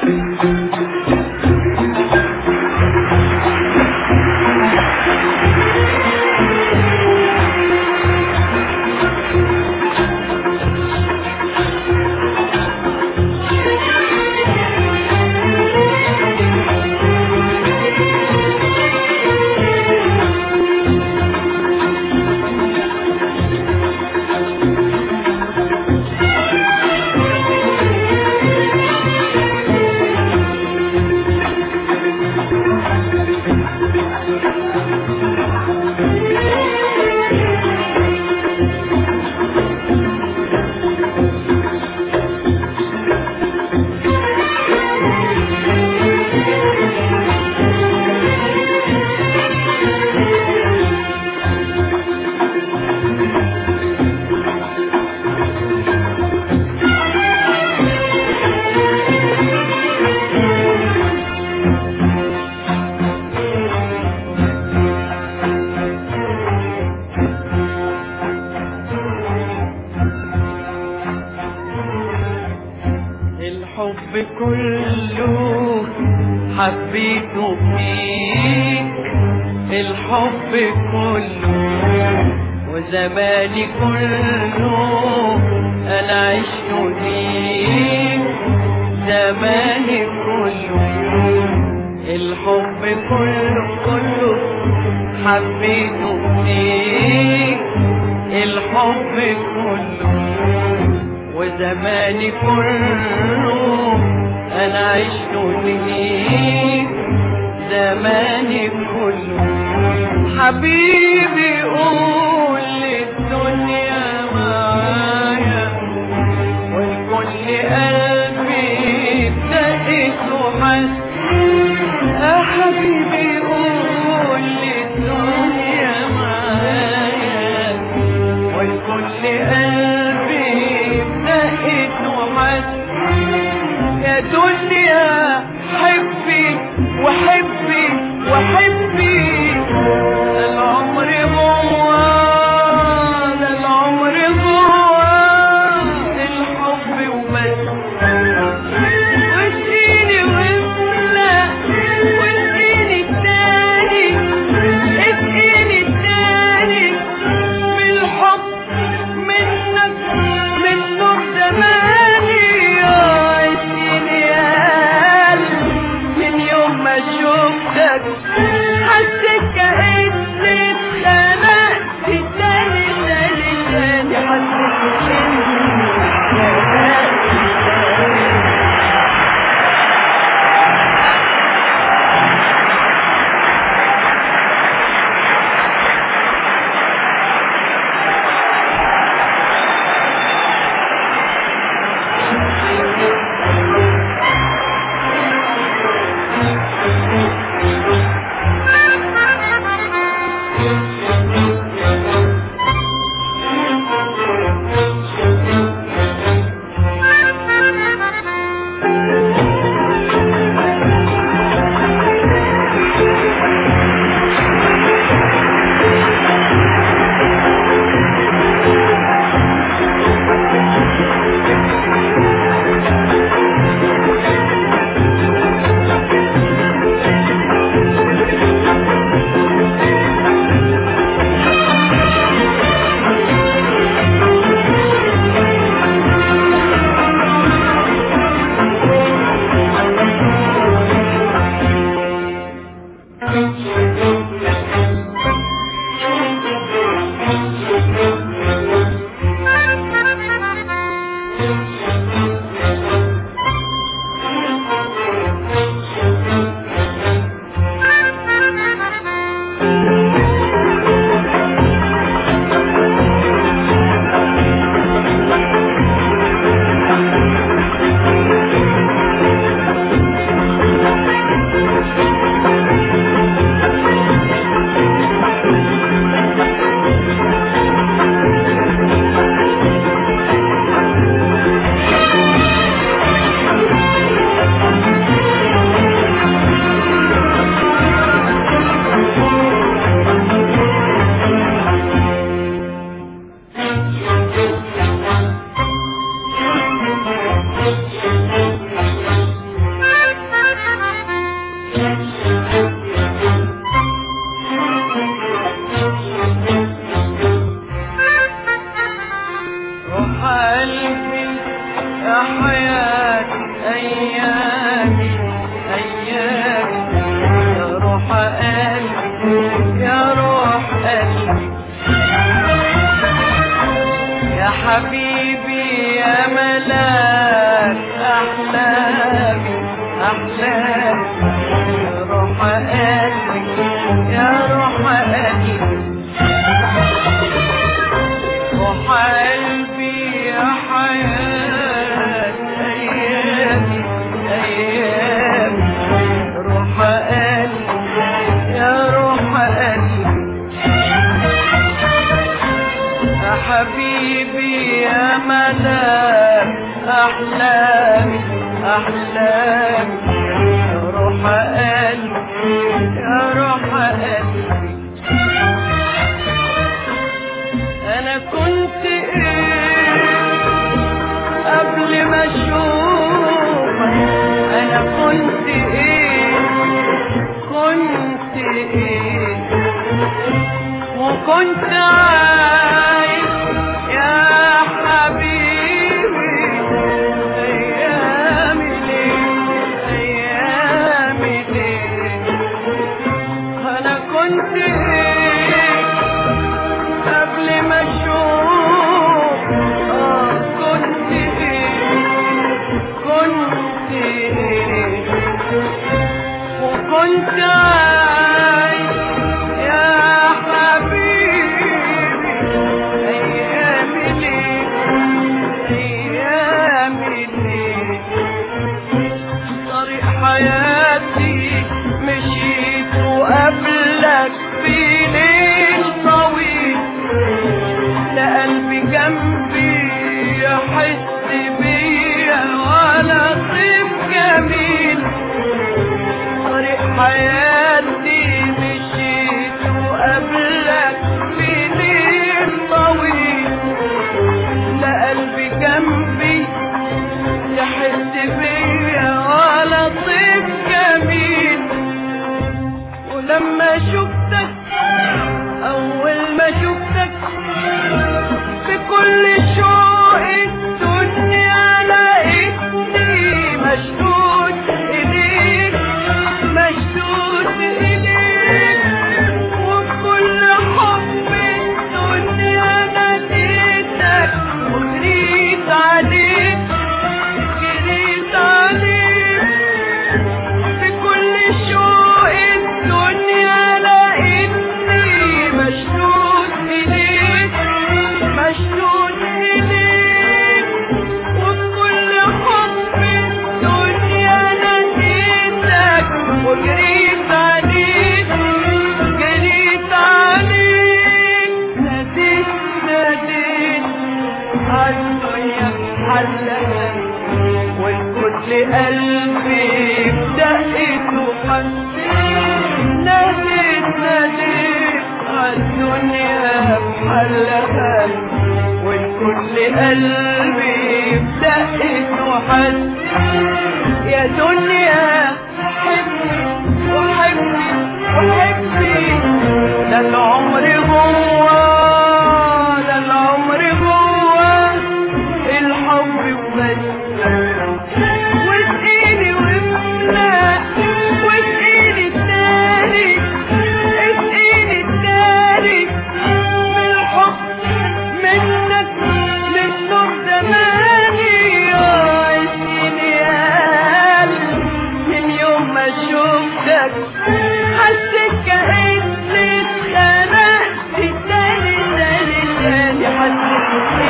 الحب كله حبيته فيك الحب كله وزماني كله انا عشت ليك زماني كله الحب كله كله حبيته فيك الحب كله وزماني كله انا عشت ليك زماني كله حبيبي قول للدنيا معايا والكل قلبي ابتدت وحس يا حبيبي قول للدنيا معايا والكل قلبي ابتدت وحس يا دنيا حبي وحبي وحبي ده العمر جوا ده العمر جوا الحب وبس واديني واملا واديني التاني اديني التاني بالحب منك من نور زماني اديني يا حبيبي يا ملاك أحلامي أحلامي يا روح قلبي يا روح قلبي روح قلبي يا حياة أيامي أيامي روح قلبي يا روح قلبي يا حبيبي يا ملاك أحلامي أحلامي يا روح قلبي يا روح قلبي أنا كنت إيه قبل ما أشوفك أنا كنت إيه كنت إيه وكنت عايش يا حبيبي أيامي ليه أيامي ليه أنا كنت إيه قبل ما أشوف آه كنت إيه كنت إيه وكنت عايش يا حبيبي أيامي ليه أيامي ليه طريق حياتي مشيت وقبلك في ليل طويل لا قلبي جنبي يحس بيا ولا طيب جميل طريق حياتي مشيت وقبلك في ليل طويل لا قلبي جنبي يحس بيا ولا طيب جميل ولما شفتك أول ما شفتك بكل شوق الدنيا لقيتني مشدود إليك مشدود إليك وبكل حب الدنيا ناديتك وجريت عليك جريت عليك بكل شوق الدنيا لقيتني مشدود إليك مشدود إليك وبكل حب الدنيا نسيتك وجريت عليك جريت عليك نسيت نسيت عالدنيا حلها والكل قلبي بدقته حسيت ناديت ناديت عالدنيا بحلها والكل قلبي بدقته حسيت يا دنيا حبي وحبي وحبي ده العمر جوا ده العمر جوا الحب وبس واسقيني واملا واسقيني التاني اسقيني التاني بالحب منك من نور زماني آه، اسقيني يا قلبي من يوم ما شفتك حسيت كأني اتخنقت تاني تاني تاني حسيت